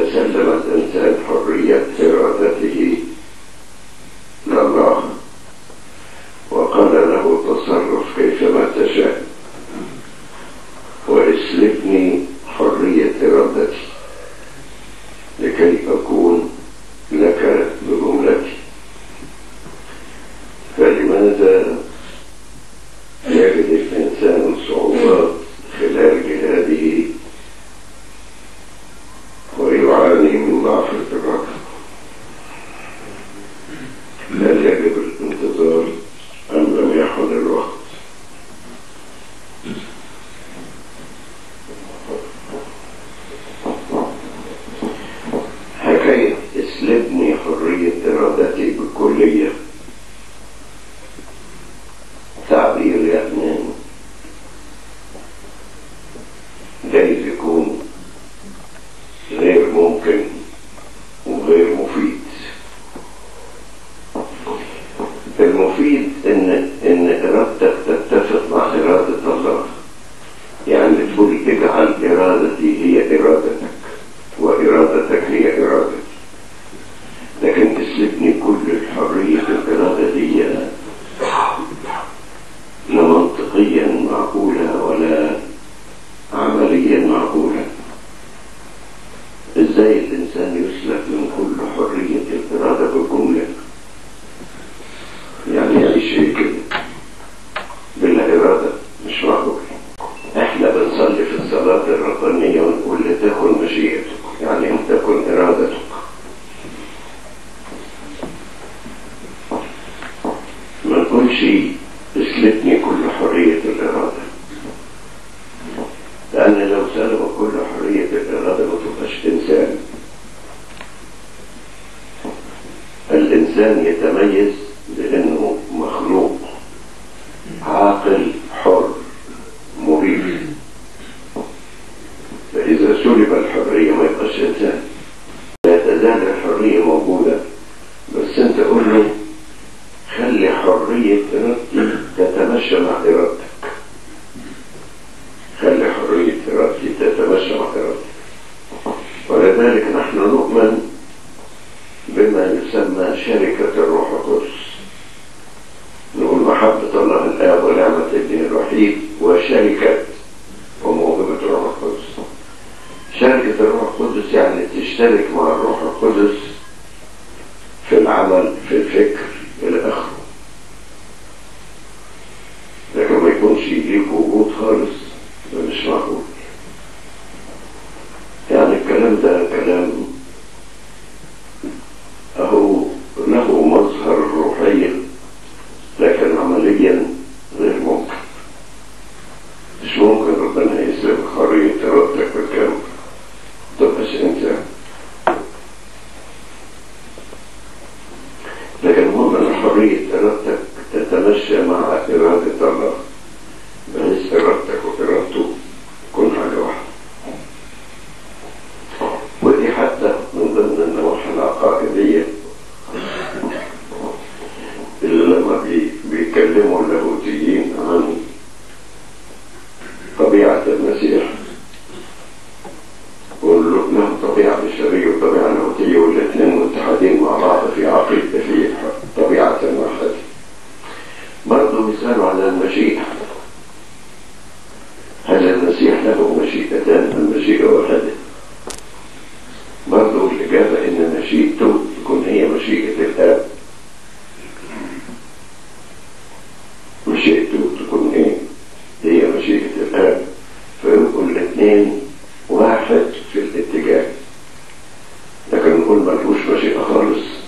سلم الإنسان حرية إرادته لله وقال له تصرف كيفما تشاء واسلبني حرية إرادتي لكي أكون لك بجملتي فلماذا يجد الإنسان صعوبات خلال جهاده ويعاني من ضعف الإرادة هل يجب الانتظار أم لم يحن الوقت حكاية اسلبني حرية إرادتي بالكلية تعبير يعني جايز يكون غير ممكن وغير مفيد المفيد ان ان ارادتك تتفق مع اراده الله يعني تقول اجعل ارادتي هي ارادتك وارادتك هي ارادتي لكن تسلبني كل الحريه الاراده دي لا منطقيا معقوله ولا عمليا معقوله ازاي الانسان يسلب من كل حريه الاراده بالجمله يعني يعيش كده بلا إرادة مش معقول احنا بنصلي في الصلاة الربانية ونقول لتكن مشيئتك يعني ان تكن إرادتك ما نقولش اسلبني كل حرية الإرادة لأن لو سلب كل حرية الإرادة ما تبقاش إنسان الإنسان يتميز بأنه مخلوق عاقل حر مريد فإذا سلب الحرية ما يبقاش إنسان لا تزال الحرية موجودة بس أنت قول له خلي حرية إرادتي تتمشى مع إرادتك خلي حرية إرادتي تتمشى مع إرادتك ولذلك نحن نؤمن بما يسمى شركة الروح القدس نقول محبة الله الآب ونعمة ابنه الوحيد وشركة وموهبة الروح القدس شركة الروح القدس يعني تشترك مع الروح القدس في العمل في الفكر إلى آخره لكن ما يكونش ليك وجود خالص ده مش معقول يعني الكلام ده كلام أهو له مظهر روحية لكن عمليا غير ممكن مش ممكن ربنا يسلب حرية إرادتك بالكامل تبقاش إنسان لكن المهم أن حرية إرادتك تتمشى مع إرادة الله بحيث إرادتك وإرادته تكون حاجة واحدة ودي حتى من ضمن النواحي العقائدية اللي لما بي بيكلموا اللاهوتيين عن طبيعة المسيح يقول له له طبيعة بشرية وطبيعة لاهوتية والاثنين متحدين مع بعض في عقيدة في طبيعة واحدة برضه بيسألوا على المشيئة هل المسيح له مشيئتان أم مشيئة واحدة؟ برضه الإجابة إن مشيئته تكون هي مشيئة الآب مشيئته تكون إيه؟ هي مشيئة الآب فيبقوا الاثنين واحد في الاتجاه لكن نقول ملهوش مشيئة خالص